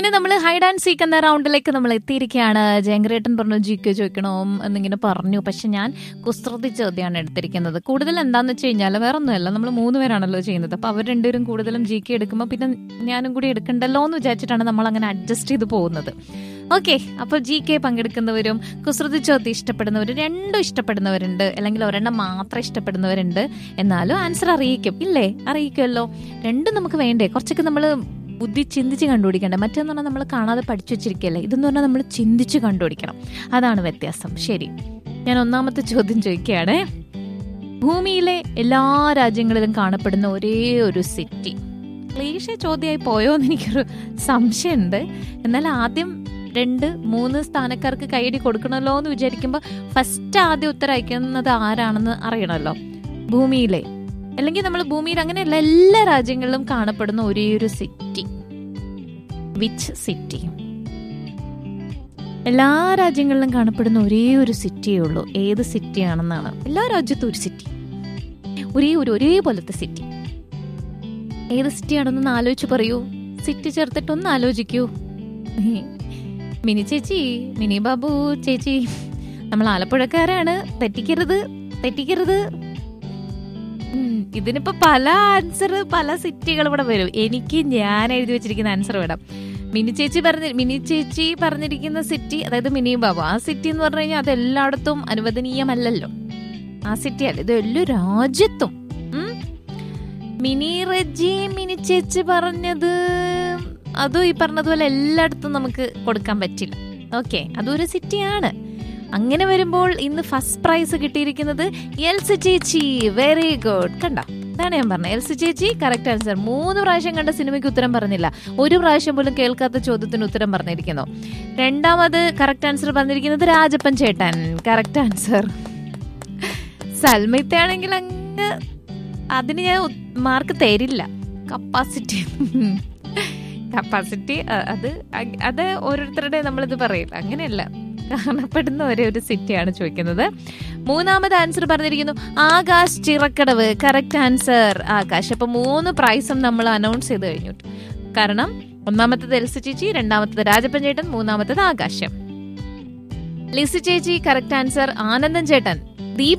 ഇനി നമ്മൾ hide and seek എന്ന റൗണ്ടിലേക്ക് നമ്മൾ എത്തിയിരിക്കുകയാണ് ജയങ്കരേട്ടൻ പറഞ്ഞു ജി കെ ചോദിക്കണോ എന്നിങ്ങനെ പറഞ്ഞു പക്ഷെ ഞാൻ കുസൃതി ചോദ്യമാണ് എടുത്തിരിക്കുന്നത് കൂടുതൽ എന്താന്ന് വെച്ച് കഴിഞ്ഞാൽ വേറെ ഒന്നുമല്ല നമ്മൾ മൂന്ന് പേരാണല്ലോ ചെയ്യുന്നത് അപ്പൊ അവർ രണ്ടുപേരും കൂടുതലും ജി കെ എടുക്കുമ്പോൾ പിന്നെ ഞാനും കൂടി എടുക്കണ്ടല്ലോ എന്ന് വിചാരിച്ചിട്ടാണ് നമ്മൾ അങ്ങനെ അഡ്ജസ്റ്റ് ചെയ്ത് പോകുന്നത് ഓക്കെ അപ്പോൾ ജി കെ പങ്കെടുക്കുന്നവരും കുസൃതി ചോദ്യം ഇഷ്ടപ്പെടുന്നവരും രണ്ടും ഇഷ്ടപ്പെടുന്നവരുണ്ട് അല്ലെങ്കിൽ ഒരെണ്ണം മാത്രം ഇഷ്ടപ്പെടുന്നവരുണ്ട് എന്നാലും ആൻസർ അറിയിക്കും ഇല്ലേ അറിയിക്കുമല്ലോ രണ്ടും നമുക്ക് വേണ്ടേ കുറച്ചൊക്കെ നമ്മൾ ബുദ്ധി ചിന്തിച്ച് കണ്ടുപിടിക്കണ്ടേ മറ്റേന്ന് പറഞ്ഞാൽ നമ്മൾ കാണാതെ പഠിച്ചു വെച്ചിരിക്കുകയല്ലേ ഇതെന്ന് പറഞ്ഞാൽ നമ്മൾ ചിന്തിച്ച് കണ്ടുപിടിക്കണം അതാണ് വ്യത്യാസം ശരി ഞാൻ ഒന്നാമത്തെ ചോദ്യം ചോദിക്കുകയാണ് ഭൂമിയിലെ എല്ലാ രാജ്യങ്ങളിലും കാണപ്പെടുന്ന ഒരേ ഒരു സിറ്റി ക്ലീശ ചോദ്യമായി പോയോ എന്ന് എനിക്കൊരു സംശയമുണ്ട് എന്നാൽ ആദ്യം രണ്ട് മൂന്ന് സ്ഥാനക്കാർക്ക് കൈയടി കൊടുക്കണമല്ലോ എന്ന് വിചാരിക്കുമ്പോൾ ഫസ്റ്റ് ആദ്യം ഉത്തരം അയക്കുന്നത് ആരാണെന്ന് അറിയണമല്ലോ ഭൂമിയിലെ അല്ലെങ്കിൽ നമ്മൾ ഭൂമിയിൽ അങ്ങനെയല്ല എല്ലാ രാജ്യങ്ങളിലും കാണപ്പെടുന്ന ഒരേ ഒരു സിറ്റി വിച്ച് സിറ്റി എല്ലാ രാജ്യങ്ങളിലും കാണപ്പെടുന്ന ഒരേ ഒരു സിറ്റിയേ ഉള്ളൂ ഏത് സിറ്റിയാണെന്നാണ് എല്ലാ രാജ്യത്തും ഒരു സിറ്റി ഒരേ ഒരു ഒരേപോലത്തെ സിറ്റി ഏത് സിറ്റിയാണെന്നൊന്ന് ആലോചിച്ച് പറയൂ സിറ്റി ചേർത്തിട്ടൊന്ന് ആലോചിക്കൂ മിനി ചേച്ചി മിനി ബാബു ചേച്ചി നമ്മൾ ആലപ്പുഴക്കാരാണ് തെറ്റിക്കരുത് തെറ്റിക്കരുത് ഉം, ഇതിനിപ്പോ പല ആൻസർ പല സിറ്റികൾ ഇവിടെ വരും എനിക്ക് ഞാൻ എഴുതി വെച്ചിരിക്കുന്ന ആൻസർ വേണം മിനി ചേച്ചി പറഞ്ഞ മിനി ചേച്ചി പറഞ്ഞിരിക്കുന്ന സിറ്റി അതായത് മിനി ബാബു ആ സിറ്റി എന്ന് പറഞ്ഞു കഴിഞ്ഞാൽ അത് എല്ലായിടത്തും അനുവദനീയമല്ലല്ലോ ആ സിറ്റി അല്ല ഇത് എല്ലാ രാജ്യത്തും ഉം. മിനി റജി മിനി ചേച്ചി പറഞ്ഞത് അതും ഈ പറഞ്ഞതുപോലെ എല്ലായിടത്തും നമുക്ക് കൊടുക്കാൻ പറ്റില്ല ഓക്കെ അതൊരു സിറ്റിയാണ് അങ്ങനെ വരുമ്പോൾ ഇന്ന് ഫസ്റ്റ് പ്രൈസ് കിട്ടിയിരിക്കുന്നത് എൽസി ചേച്ചി വെരി ഗുഡ് കണ്ടോ ഇതാണ് ഞാൻ പറഞ്ഞത് എൽസി ചേച്ചി കറക്റ്റ് ആൻസർ മൂന്ന് പ്രാവശ്യം കണ്ട സിനിമയ്ക്ക് ഉത്തരം പറഞ്ഞില്ല ഒരു പ്രാവശ്യം പോലും കേൾക്കാത്ത ചോദ്യത്തിന് ഉത്തരം പറഞ്ഞിരിക്കുന്നു രണ്ടാമത് കറക്റ്റ് ആൻസർ പറഞ്ഞിരിക്കുന്നത് രാജപ്പൻ ചേട്ടൻ കറക്റ്റ് ആൻസർ സൽമിത്തയാണെങ്കിൽ അങ്ങ് അതിന് ഞാൻ മാർക്ക് തരില്ല കപ്പാസിറ്റി കപ്പാസിറ്റി അത് അ- അത് ഓരോരുത്തരുടെ നമ്മളിത് പറയില്ല അങ്ങനെയല്ല കാണപ്പെടുന്ന ഒരേ ഒരു സിറ്റിയാണ് ചോദിക്കുന്നത് മൂന്നാമത് ആൻസർ പറഞ്ഞിരിക്കുന്നു ആകാശ് ചിറക്കടവ് കറക്റ്റ് ആൻസർ ആകാശ് അപ്പൊ മൂന്ന് പ്രൈസും നമ്മൾ അനൗൺസ് ചെയ്ത് കഴിഞ്ഞു കാരണം ഒന്നാമത്തത് എൽസി ചേച്ചി രണ്ടാമത്തത് രാജപ്പൻ ചേട്ടൻ മൂന്നാമത്തത് ആകാശം ലിസി ചേച്ചി കറക്റ്റ് ആൻസർ ആനന്ദൻ ചേട്ടൻ ദീപ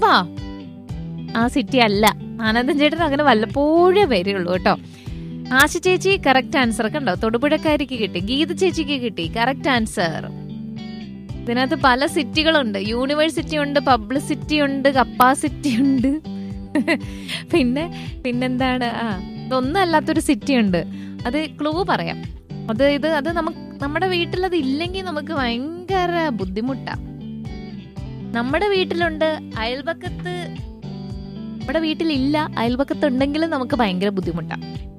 ആ സിറ്റി അല്ല ആനന്ദൻ ചേട്ടൻ അങ്ങനെ വല്ലപ്പോഴേ വരികയുള്ളൂ കേട്ടോ ആശ ചേച്ചി കറക്റ്റ് ആൻസർ കണ്ടോ തൊടുപുഴക്കാരിക്ക് കിട്ടി ഗീത ചേച്ചിക്ക് കിട്ടി കറക്റ്റ് ആൻസർ ഇതിനകത്ത് പല സിറ്റികളുണ്ട് യൂണിവേഴ്സിറ്റി ഉണ്ട് പബ്ലിസിറ്റി ഉണ്ട് കപ്പാസിറ്റി ഉണ്ട് പിന്നെ പിന്നെന്താണ് ആ ഇതൊന്നും അല്ലാത്തൊരു സിറ്റി ഉണ്ട് അത് ക്ലൂ പറയാം അത് ഇത് അത് നമുക്ക് നമ്മുടെ വീട്ടിൽ അത് ഇല്ലെങ്കിൽ നമുക്ക് ഭയങ്കര ബുദ്ധിമുട്ടാ നമ്മുടെ വീട്ടിലുണ്ട് അയൽപക്കത്ത് നമ്മുടെ വീട്ടിലില്ല അയൽപക്കത്ത് ഉണ്ടെങ്കിലും നമുക്ക് ഭയങ്കര ബുദ്ധിമുട്ടാ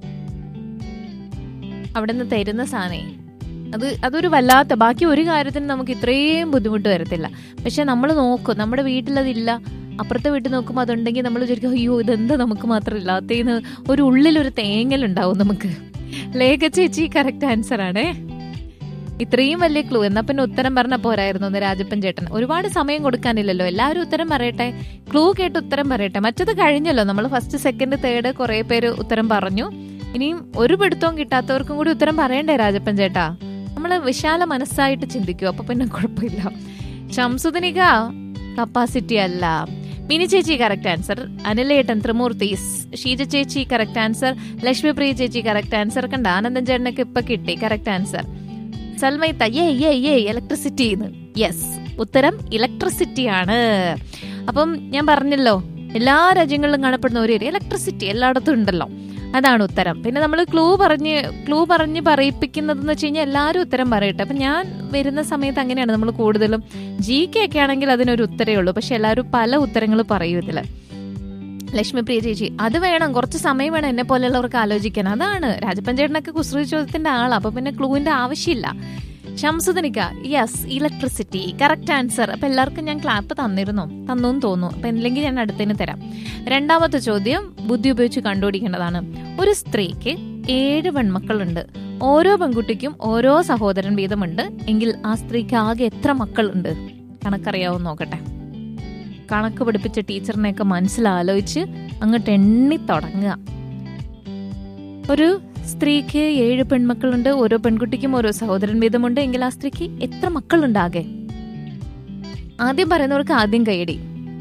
അവിടെ നിന്ന് തരുന്ന സാധനേ അത് അതൊരു വല്ലാത്ത ബാക്കി ഒരു കാര്യത്തിന് നമുക്ക് ഇത്രയും ബുദ്ധിമുട്ട് വരത്തില്ല പക്ഷെ നമ്മൾ നോക്കും നമ്മുടെ വീട്ടിലതില്ല അപ്പുറത്തെ വീട്ടിൽ നോക്കുമ്പോൾ അതുണ്ടെങ്കിൽ നമ്മൾ വിചാരിക്കും അയ്യോ ഇതെന്താ നമുക്ക് മാത്രം ഇല്ലാത്തേന്ന് ഒരു ഉള്ളിലൊരു തേങ്ങലുണ്ടാവും നമുക്ക് ലേഖ ചേച്ചി കറക്റ്റ് ആൻസർ ആണേ ഇത്രയും വലിയ ക്ലൂ എന്നാ പിന്നെ ഉത്തരം പറഞ്ഞ പോരായിരുന്നു എന്ന് രാജപ്പൻ ചേട്ടൻ ഒരുപാട് സമയം കൊടുക്കാനില്ലല്ലോ എല്ലാവരും ഉത്തരം പറയട്ടെ ക്ലൂ കേട്ട് ഉത്തരം പറയട്ടെ മറ്റത് കഴിഞ്ഞല്ലോ നമ്മൾ ഫസ്റ്റ് സെക്കൻഡ് തേർഡ് കുറെ പേര് ഉത്തരം പറഞ്ഞു ഇനിയും ഒരു പിടുത്തവും കിട്ടാത്തവർക്കും കൂടി ഉത്തരം പറയണ്ടേ രാജപ്പൻ ചേട്ടാ നമ്മൾ വിശാല മനസ്സായിട്ട് ചിന്തിക്കൂ അപ്പൊ പിന്നെ കുഴപ്പമില്ല ശംസുദിനിക കപ്പാസിറ്റി അല്ല മിനി ചേച്ചി കറക്റ്റ് ആൻസർ അനിലേട്ടൻ ത്രിമൂർത്തീസ് ഷീജ ചേച്ചി കറക്റ്റ് ആൻസർ ലക്ഷ്മിപ്രിയ ചേച്ചി കറക്റ്റ് ആൻസർ കണ്ട ആനന്ദൻ ചേട്ടനൊക്കെ ഇപ്പൊ കിട്ടി കറക്റ്റ് ആൻസർ സൽമൈത്ത ഏ ഏ ഏ ഇലക്ട്രിസിറ്റി യെസ് ഉത്തരം ഇലക്ട്രിസിറ്റി ആണ് അപ്പം ഞാൻ പറഞ്ഞല്ലോ എല്ലാ രാജ്യങ്ങളിലും കാണപ്പെടുന്ന ഒരു ഇലക്ട്രിസിറ്റി എല്ലായിടത്തും ഉണ്ടല്ലോ അതാണ് ഉത്തരം പിന്നെ നമ്മൾ ക്ലൂ പറഞ്ഞ് ക്ലൂ പറഞ്ഞ് പറയിപ്പിക്കുന്നതെന്ന് വെച്ച് കഴിഞ്ഞാൽ എല്ലാവരും ഉത്തരം പറയട്ടെ അപ്പം ഞാൻ വരുന്ന സമയത്ത് അങ്ങനെയാണ് നമ്മൾ കൂടുതലും ജി കെ ഒക്കെ ആണെങ്കിൽ അതിനൊരു ഉത്തരേ ഉള്ളൂ പക്ഷെ എല്ലാവരും പല ഉത്തരങ്ങൾ പറയും ഇതിൽ ലക്ഷ്മിപ്രിയ ചേച്ചി അത് വേണം കുറച്ച് സമയം വേണം എന്നെ പോലെയുള്ളവർക്ക് ആലോചിക്കാൻ അതാണ് രാജപ്പൻ ചേട്ടനൊക്കെ കുസൃതി ചോദ്യത്തിന്റെ ആളാണ് അപ്പൊ പിന്നെ ക്ലൂവിന്റെ ആവശ്യമില്ല ശംസുദനിക്ക യെസ് ഇലക്ട്രിസിറ്റി കറക്റ്റ് ആൻസർ അപ്പൊ എല്ലാവർക്കും ഞാൻ ക്ലാപ്പ് തന്നിരുന്നു തന്നു തോന്നുന്നു അപ്പൊ ഇല്ലെങ്കിൽ ഞാൻ അടുത്തതിന് തരാം രണ്ടാമത്തെ ചോദ്യം ബുദ്ധി ഉപയോഗിച്ച് കണ്ടുപിടിക്കേണ്ടതാണ് ഒരു സ്ത്രീക്ക് ഏഴ് പെൺമക്കളുണ്ട് ഓരോ പെൺകുട്ടിക്കും ഓരോ സഹോദരൻ വീതമുണ്ട് എങ്കിൽ ആ സ്ത്രീക്ക് ആകെ എത്ര മക്കളുണ്ട് കണക്കറിയാവോ നോക്കട്ടെ കണക്ക് പഠിപ്പിച്ച ടീച്ചറിനെയൊക്കെ മനസ്സിലാലോചിച്ച് അങ്ങോട്ട് എണ്ണി തുടങ്ങുക ഒരു സ്ത്രീക്ക് ഏഴ് പെൺമക്കളുണ്ട് ഓരോ പെൺകുട്ടിക്കും ഓരോ സഹോദരൻ വീതമുണ്ട് എങ്കിൽ ആ സ്ത്രീക്ക് എത്ര മക്കളുണ്ടാകെ ആദ്യം പറയുന്നവർക്ക് ആദ്യം കൈയടി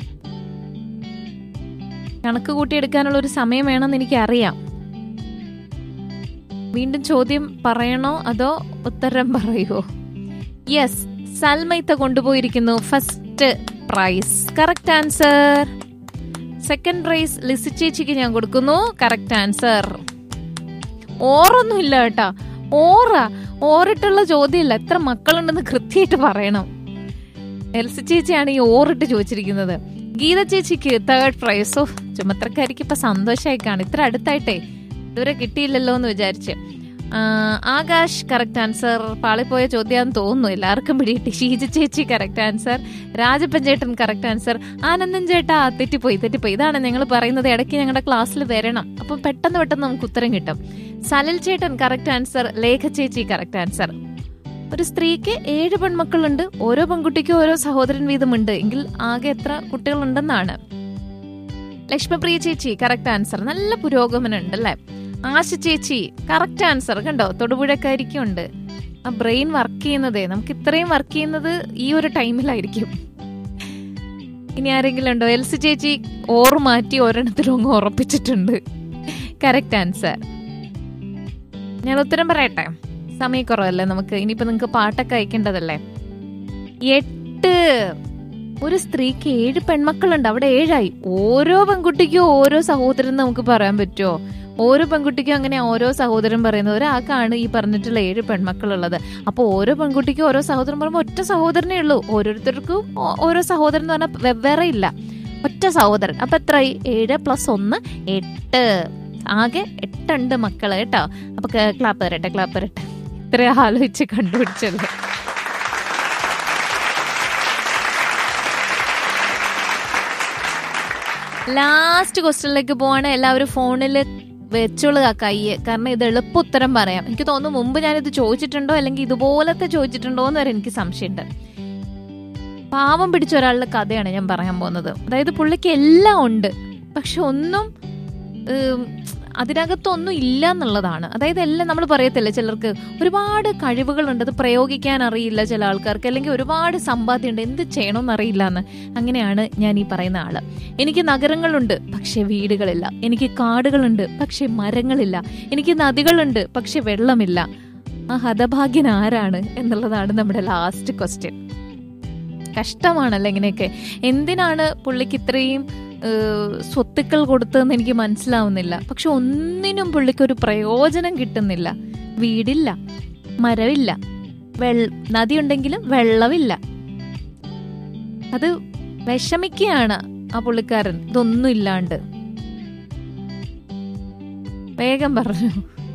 കണക്ക് കൂട്ടിയെടുക്കാനുള്ള ഒരു സമയം വേണമെന്ന് എനിക്ക് അറിയാം വീണ്ടും ചോദ്യം പറയണോ അതോ ഉത്തരം പറയോ യെസ് സൽമൈത്ത കൊണ്ടുപോയിരിക്കുന്നു first prize correct answer second prize Lissy ചേച്ചിക്ക് ഞാൻ കൊടുക്കുന്നു കറക്റ്റ് ആൻസർ ഓറൊന്നും ഇല്ല കേട്ടാ ഓറ ഓറിട്ടുള്ള ചോദ്യമില്ല എത്ര മക്കളുണ്ടെന്ന് കൃത്യമായിട്ട് പറയണം എൽസി ചേച്ചിയാണ് ഈ ഓറിട്ട് ചോദിച്ചിരിക്കുന്നത് ഗീത ചേച്ചിക്ക് തേർഡ് പ്രൈസ് ഓ ചുമത്രക്കാരിക്ക് ഇപ്പൊ സന്തോഷമായി കാണും ഇത്ര അടുത്തായിട്ടേ ഇതുവരെ കിട്ടിയില്ലല്ലോ എന്ന് വിചാരിച്ച് ആ, ആകാശ് കറക്റ്റ് ആൻസർ പാളിപ്പോയ ചോദ്യം തോന്നുന്നു എല്ലാവർക്കും പിടികിട്ടി ഷീജ ചേച്ചി കറക്റ്റ് ആൻസർ രാജപ്പൻ ചേട്ടൻ കറക്റ്റ് ആൻസർ ആനന്ദൻ ചേട്ടാ തെറ്റിപ്പോയി തെറ്റിപ്പോയി ഇതാണ് ഞങ്ങൾ പറയുന്നത് ഇടയ്ക്ക് ഞങ്ങളുടെ ക്ലാസ്സിൽ വരണം അപ്പം പെട്ടെന്ന് പെട്ടെന്ന് നമുക്ക് ഉത്തരം കിട്ടും സലിൽ ചേട്ടൻ കറക്റ്റ് ആൻസർ ലേഖ ചേച്ചി കറക്റ്റ് ആൻസർ ഒരു സ്ത്രീക്ക് ഏഴ് പെൺമക്കളുണ്ട് ഓരോ പെൺകുട്ടിക്കും ഓരോ സഹോദരൻ വീതമുണ്ട് എങ്കിൽ ആകെ എത്ര കുട്ടികളുണ്ടെന്നാണ് ലക്ഷ്മപ്രിയ ചേച്ചി കറക്റ്റ് ആൻസർ നല്ല പുരോഗമനം ഉണ്ട് അല്ലേ ആശ ചേച്ചി കറക്റ്റ് ആൻസർ കണ്ടോ തൊടുപുഴക്കാരിക്കും ഉണ്ട് ആ ബ്രെയിൻ വർക്ക് ചെയ്യുന്നതേ നമുക്ക് ഇത്രയും വർക്ക് ചെയ്യുന്നത് ഈ ഒരു ടൈമിലായിരിക്കും ഇനി ആരെങ്കിലും ഉണ്ടോ എൽസി ചേച്ചി ഓർ മാറ്റി ഒരെണ്ണത്തിലും അങ്ങ് ഉറപ്പിച്ചിട്ടുണ്ട് കറക്റ്റ് ആൻസർ ഞാൻ ഉത്തരം പറയട്ടെ സമയക്കുറവല്ലേ നമുക്ക് ഇനിയിപ്പോ നിങ്ങൾക്ക് പാട്ടൊക്കെ അയക്കേണ്ടതല്ലേ എട്ട് ഒരു സ്ത്രീക്ക് ഏഴ് പെൺമക്കളുണ്ട് അവിടെ ഏഴായി ഓരോ പെൺകുട്ടിക്കും ഓരോ സഹോദരൻ നമുക്ക് പറയാൻ പറ്റുമോ ഓരോ പെൺകുട്ടിക്കും അങ്ങനെ ഓരോ സഹോദരൻ പറയുന്നത് ഒരാൾക്കാണ് ഈ പറഞ്ഞിട്ടുള്ള ഏഴ് പെൺമക്കളുള്ളത് അപ്പോൾ ഓരോ പെൺകുട്ടിക്കും ഓരോ സഹോദരൻ പറയുമ്പോൾ ഒറ്റ സഹോദരനേ ഉള്ളൂ ഓരോരുത്തർക്കും ഓ- ഓരോ സഹോദരൻ എന്ന് പറഞ്ഞാൽ വെവ്വേറെ ഇല്ല ഒറ്റ സഹോദരൻ അപ്പൊ എത്രയായി ഏഴ് പ്ലസ് ഒന്ന് എട്ട് ആകെ എട്ടുണ്ട് മക്കള് കേട്ടോ അപ്പൊ ക്ലാപ്പ് വരട്ടെ ക്ലാപ്പ് വരട്ടെ ഇത്ര ആലോചിച്ച് കണ്ടുപിടിച്ചത് ലാസ്റ്റ് ക്വസ്റ്റ്യനിലേക്ക് പോവാണ് എല്ലാവരും ഫോണിൽ വെച്ചോളുക കയ്യ് കാരണം ഇത് എളുപ്പ ഉത്തരം പറയാം എനിക്ക് തോന്നുന്നു മുമ്പ് ഞാനിത് ചോദിച്ചിട്ടുണ്ടോ അല്ലെങ്കിൽ ഇതുപോലത്തെ ചോദിച്ചിട്ടുണ്ടോ എന്ന് വരെ എനിക്ക് സംശയമുണ്ട് പാവം പിടിച്ച ഒരാളുടെ കഥയാണ് ഞാൻ പറയാൻ പോകുന്നത് അതായത് പുള്ളിക്ക് എല്ലാം ഉണ്ട് പക്ഷെ ഒന്നും ഉം, അതിനകത്തൊന്നും ഇല്ല എന്നുള്ളതാണ് അതായത് എല്ലാം നമ്മൾ പറയത്തില്ലേ ചിലർക്ക് ഒരുപാട് കഴിവുകളുണ്ട് അത് പ്രയോഗിക്കാൻ അറിയില്ല ചില ആൾക്കാർക്ക് അല്ലെങ്കിൽ ഒരുപാട് സമ്പാദ്യമുണ്ട് എന്ത് ചെയ്യണമെന്ന് അറിയില്ല എന്ന് അങ്ങനെയാണ് ഞാൻ ഈ പറയുന്ന ആള് എനിക്ക് നഗരങ്ങളുണ്ട് പക്ഷെ വീടുകളില്ല എനിക്ക് കാടുകളുണ്ട് പക്ഷെ മരങ്ങളില്ല എനിക്ക് നദികളുണ്ട് പക്ഷെ വെള്ളമില്ല ആ ഹതഭാഗ്യൻ ആരാണ് എന്നുള്ളതാണ് നമ്മുടെ ലാസ്റ്റ് ക്വസ്റ്റ്യൻ കഷ്ടമാണല്ലോ ഇങ്ങനെയൊക്കെ എന്തിനാണ് പുള്ളിക്ക് ഇത്രയും ഏഹ്, സ്വത്തുക്കൾ കൊടുത്തതെന്ന് എനിക്ക് മനസ്സിലാവുന്നില്ല പക്ഷെ ഒന്നിനും പുള്ളിക്ക് ഒരു പ്രയോജനം കിട്ടുന്നില്ല വീടില്ല മരമില്ല വെൾ നദിയുണ്ടെങ്കിലും വെള്ളമില്ല അത് വിഷമിക്കുകയാണ് ആ പുള്ളിക്കാരൻ ഇതൊന്നും ഇല്ലാണ്ട് വേഗം പറഞ്ഞു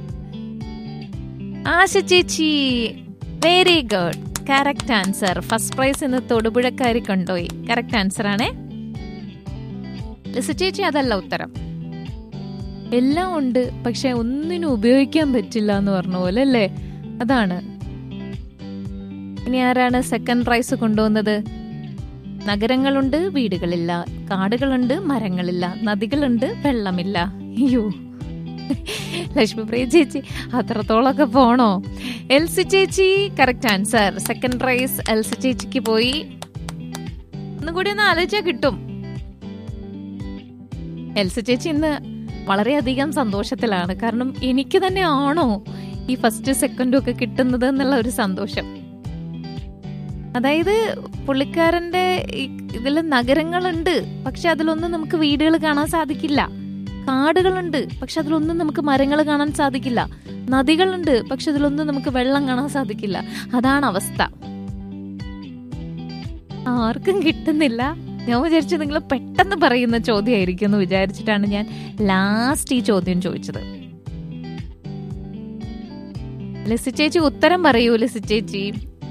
ആശ ചേച്ചി very good correct answer first prize ഇന്ന് തൊടുപുഴക്കാരി കൊണ്ടുപോയി കറക്റ്റ് ആൻസർ ആണേ ലിസ ചേച്ചി അതല്ല ഉത്തരം എല്ലാം ഉണ്ട് പക്ഷെ ഒന്നിനും ഉപയോഗിക്കാൻ പറ്റില്ല എന്ന് പറഞ്ഞ പോലെ അല്ലേ അതാണ് ഇനി ആരാണ് സെക്കൻഡ് പ്രൈസ് കൊണ്ടുവന്നത് നഗരങ്ങളുണ്ട് വീടുകളില്ല കാടുകളുണ്ട് മരങ്ങളില്ല നദികളുണ്ട് വെള്ളമില്ല അയ്യോ ലക്ഷ്മിപ്രിയ ചേച്ചി അത്രത്തോളൊക്കെ പോണോ എൽസി ചേച്ചി correct answer second prize Elsy ചേച്ചിക്ക് പോയി ഒന്നും കൂടി ഒന്ന് ആലോചിച്ചാൽ കിട്ടും എൽസി ചേച്ചി ഇന്ന് വളരെയധികം സന്തോഷത്തിലാണ് കാരണം എനിക്ക് തന്നെ ആണോ ഈ ഫസ്റ്റ് സെക്കൻഡും ഒക്കെ കിട്ടുന്നത് എന്നുള്ള ഒരു സന്തോഷം അതായത് പുള്ളിക്കാരന്റെ ഇതിൽ നഗരങ്ങളുണ്ട് പക്ഷെ അതിലൊന്നും നമുക്ക് വീടുകൾ കാണാൻ സാധിക്കില്ല കാടുകളുണ്ട് പക്ഷെ അതിലൊന്നും നമുക്ക് മരങ്ങൾ കാണാൻ സാധിക്കില്ല നദികളുണ്ട് പക്ഷെ അതിലൊന്നും നമുക്ക് വെള്ളം കാണാൻ സാധിക്കില്ല അതാണ് അവസ്ഥ ആർക്കും കിട്ടുന്നില്ല ഞാൻ വിചാരിച്ചു നിങ്ങൾ പെട്ടെന്ന് പറയുന്ന ചോദ്യമായിരിക്കും എന്ന് വിചാരിച്ചിട്ടാണ് ഞാൻ ലാസ്റ്റ് ഈ ചോദ്യം ചോദിച്ചത് ലിസി ചേച്ചി ഉത്തരം പറയൂ ലിസി ചേച്ചി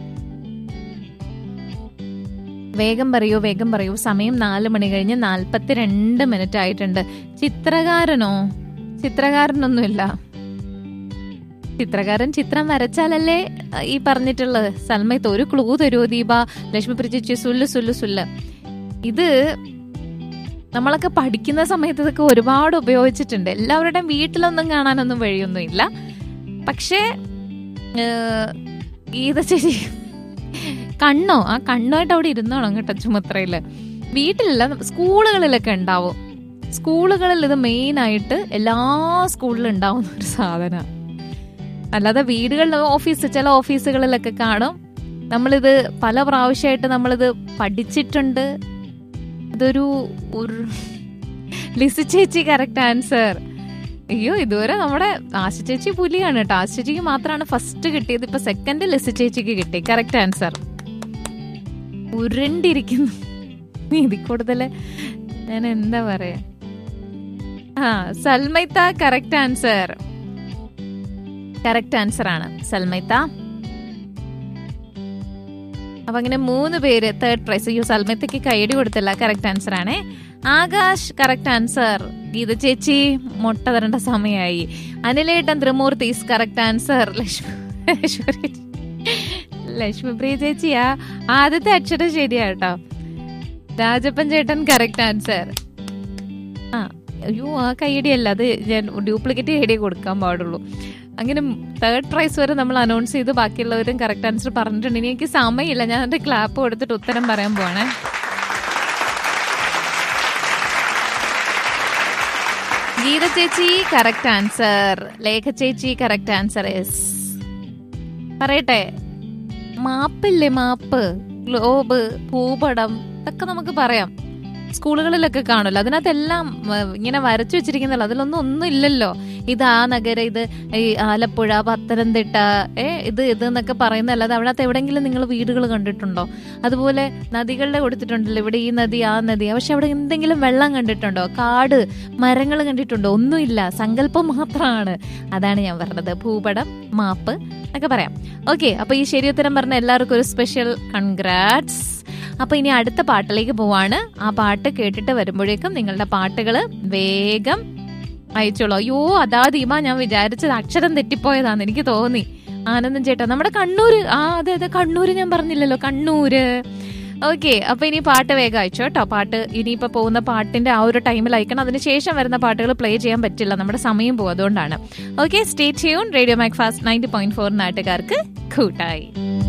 വേഗം പറയൂ വേഗം പറയൂ സമയം നാല് മണി കഴിഞ്ഞ് നാൽപ്പത്തിരണ്ട് മിനിറ്റ് ആയിട്ടുണ്ട് ചിത്രകാരനോ ചിത്രകാരനൊന്നുമില്ല ചിത്രകാരൻ ചിത്രം വരച്ചാലല്ലേ അഹ്, ഈ പറഞ്ഞിട്ടുള്ളത് സൽമയത്ത് ഒരു ക്ലൂ തരുമോ ദീപ ലക്ഷ്മി ചേച്ചി സുല്ല് സുല്ല് സുല്ല് ഇത് നമ്മളൊക്കെ പഠിക്കുന്ന സമയത്ത് ഇതൊക്കെ ഒരുപാട് ഉപയോഗിച്ചിട്ടുണ്ട് എല്ലാവരുടെയും വീട്ടിലൊന്നും കാണാനൊന്നും വഴിയൊന്നും ഇല്ല പക്ഷേ ഏഹ്, ഗീത ചേച്ചി കണ്ണോ ആ കണ്ണായിട്ട് അവിടെ ഇരുന്നോണം കേട്ടോ ചുമത്രയില് വീട്ടിലല്ല സ്കൂളുകളിലൊക്കെ ഉണ്ടാവും സ്കൂളുകളിൽ ഇത് മെയിൻ ആയിട്ട് എല്ലാ സ്കൂളിലും ഉണ്ടാവുന്ന ഒരു സാധനമാണ് അല്ലാതെ വീടുകളിൽ ഓഫീസ് ചില ഓഫീസുകളിലൊക്കെ കാണും നമ്മളിത് പല പ്രാവശ്യമായിട്ട് നമ്മളിത് പഠിച്ചിട്ടുണ്ട് ഇതൊരു ഒരു ലിസി ചേച്ചി കറക്റ്റ് ആൻസർ അയ്യോ ഇതുവരെ നമ്മുടെ ആശ ചേച്ചി പുലിയാണ് കേട്ടോ ആശ ചേച്ചിക്ക് മാത്രമാണ് ഫസ്റ്റ് കിട്ടിയത് ഇപ്പൊ സെക്കൻഡ് ലിസി ചേച്ചിക്ക് കിട്ടി കറക്റ്റ് ആൻസർ ഉരുണ്ടിരിക്കുന്നു ഇതിൽ കൂടുതൽ ഞാൻ എന്താ പറയാ ആ സൽമൈത്ത കറക്റ്റ് ആൻസർ കറക്റ്റ് ആൻസർ ആണ് സൽമൈത്ത അപ്പൊ അങ്ങനെ മൂന്ന് പേര് തേർഡ് പ്രൈസ് അയ്യോ സൽമൈത്തക്ക് കൈയടി കൊടുത്തില്ല കറക്റ്റ് ആൻസർ ആണ് ആകാശ് കറക്റ്റ് ആൻസർ ഗീത ചേച്ചി മുട്ട തരേണ്ട സമയമായി അനിലേട്ടൻ ത്രിമൂർത്തീസ് കറക്റ്റ് ആൻസർ ലക്ഷ്മി ലക്ഷ്മി ലക്ഷ്മിപ്രിയ ചേച്ചിയാ ആദ്യത്തെ അക്ഷരം ശരിയാ കേട്ടോ രാജപ്പൻ ചേട്ടൻ കറക്റ്റ് ആൻസർ ആ അയ്യോ ആ കൈയടി അല്ല അത് ഞാൻ ഡ്യൂപ്ലിക്കേറ്റ് കൈയടി കൊടുക്കാൻ പാടുള്ളൂ അങ്ങനെ തേർഡ് പ്രൈസ് വരെ നമ്മൾ അനൗൺസ് ചെയ്ത് ബാക്കിയുള്ളവരും കറക്റ്റ് ആൻസർ പറഞ്ഞിട്ടുണ്ട് ഇനി എനിക്ക് സമയമില്ല ഞാൻ എന്റെ ക്ലാപ്പ് കൊടുത്തിട്ട് ഉത്തരം പറയാൻ പോവാണേ ഗീത ചേച്ചി കറക്റ്റ് ആൻസർ ലേഖ ചേച്ചി കറക്റ്റ് ആൻസർ യെസ് പറയട്ടെ മാപ്പില്ലേ മാപ്പ് ഗ്ലോബ് ഭൂപടം ഇതൊക്കെ നമുക്ക് പറയാം സ്കൂളുകളിലൊക്കെ കാണുമല്ലോ അതിനകത്തെല്ലാം ഉം, ഇങ്ങനെ വരച്ചു വെച്ചിരിക്കുന്നല്ലോ അതിലൊന്നും ഒന്നും ഇല്ലല്ലോ ഇത് ആ നഗരം ഇത് ഈ ആലപ്പുഴ പത്തനംതിട്ട ഏ ഇത് ഇത് എന്നൊക്കെ പറയുന്നതല്ലാതെ അവിടെ എവിടെയെങ്കിലും നിങ്ങൾ വീടുകൾ കണ്ടിട്ടുണ്ടോ അതുപോലെ നദികളുടെ കൊടുത്തിട്ടുണ്ടല്ലോ ഇവിടെ ഈ നദി ആ നദി പക്ഷെ അവിടെ എന്തെങ്കിലും വെള്ളം കണ്ടിട്ടുണ്ടോ കാട് മരങ്ങൾ കണ്ടിട്ടുണ്ടോ ഒന്നുമില്ല സങ്കല്പം മാത്രമാണ് അതാണ് ഞാൻ പറഞ്ഞത് ഭൂപടം മാപ്പ് എന്നൊക്കെ പറയാം ഓക്കെ അപ്പൊ ഈ ശരി ഉത്തരം പറഞ്ഞ എല്ലാവർക്കും ഒരു സ്പെഷ്യൽ കൺഗ്രാറ്റ്സ് അപ്പൊ ഇനി അടുത്ത പാട്ടിലേക്ക് പോവാണ് ആ പാട്ട് കേട്ടിട്ട് വരുമ്പോഴേക്കും നിങ്ങളുടെ പാട്ടുകൾ വേഗം അയച്ചോളൂ അയ്യോ അതാ ദീമ ഞാൻ വിചാരിച്ചത് അക്ഷരം തെറ്റിപ്പോയതാന്ന് എനിക്ക് തോന്നി ആനന്ദൻ ചേട്ടാ നമ്മുടെ കണ്ണൂര് ആ അതെ അതെ കണ്ണൂര് ഞാൻ പറഞ്ഞില്ലല്ലോ കണ്ണൂര് ഓക്കെ അപ്പൊ ഇനി പാട്ട് വേഗം അയച്ചോ കേട്ടോ പാട്ട് ഇനിയിപ്പോ പോകുന്ന പാട്ടിന്റെ ആ ഒരു ടൈമിൽ അയക്കണം അതിനുശേഷം വരുന്ന പാട്ടുകൾ പ്ലേ ചെയ്യാൻ പറ്റില്ല നമ്മുടെ സമയം പോകും അതുകൊണ്ടാണ് okay stay tune radio mac fast ninety point four നാട്ടുകാർക്ക് കൂട്ടായി